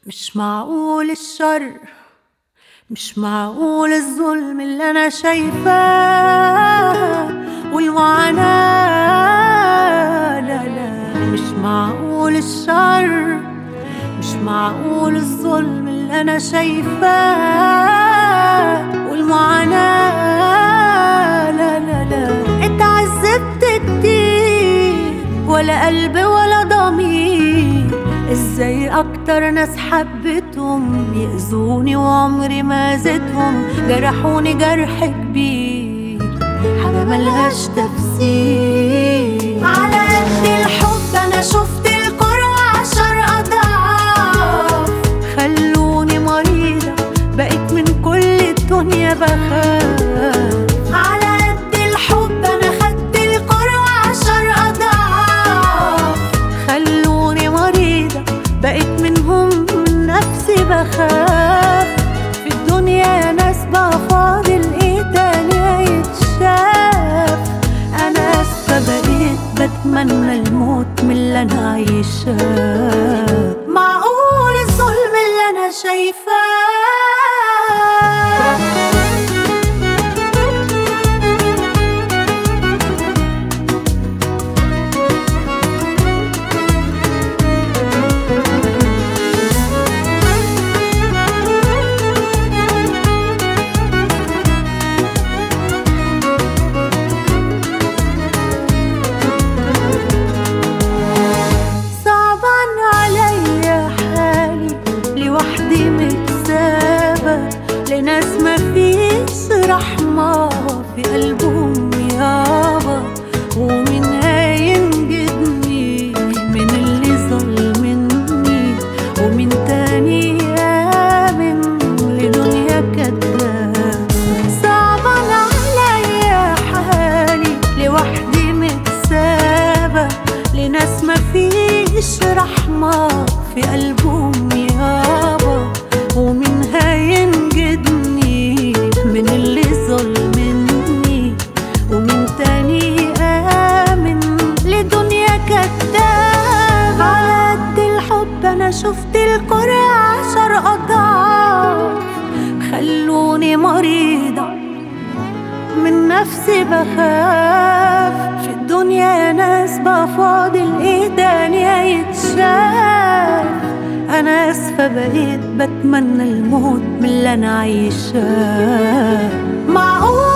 مش معقول الشر مش معقول الظلم اللي انا شايفاه والمعاناة لا لا مش معقول الشر مش معقول الظلم اللي انا شايفاه والمعاناة لا لا لا اتعذبت كتير ولا قلب ولا ضمير ازاي اكتر ناس حبيتهم يأذوني وعمري ما زدهم جرحوني جرح كبير حاجة ملهاش تفسير على قد الحب انا شفت القرى عشر اضعاف خلوني مريضة بقيت من كل الدنيا بخاف على قد الحب انا خدت القرى عشر اضعاف خلوني مريضة بقيت منهم من نفسي بخاف في الدنيا ناس بقى فاضل ايه تاني يتشاف انا اسفة بقيت بتمنى الموت من اللي انا عايشاه معقول الظلم اللي انا شايفاه صعبان عليا حالي لوحدي متسابة لناس مفيش رحمة في قلبهم يابا ومين هينجدني من اللي ظلمني ومين تاني يامن لدنيا كدابة صعبان عليا حالي لوحدي متسابة لناس مفيش رحمة في قلبهم يابا ومين هينجدني من اللي ظلمني ومين تاني آمن لدنيا كدابة على قد الحب أنا شفت القرى عشر أضعاف خلوني مريضة من نفسي بخاف في الدنيا ناس بقى فاضل ايه تاني هيتشاف انا اسفة بقيت بتمنى الموت من اللي انا عايشاه معقول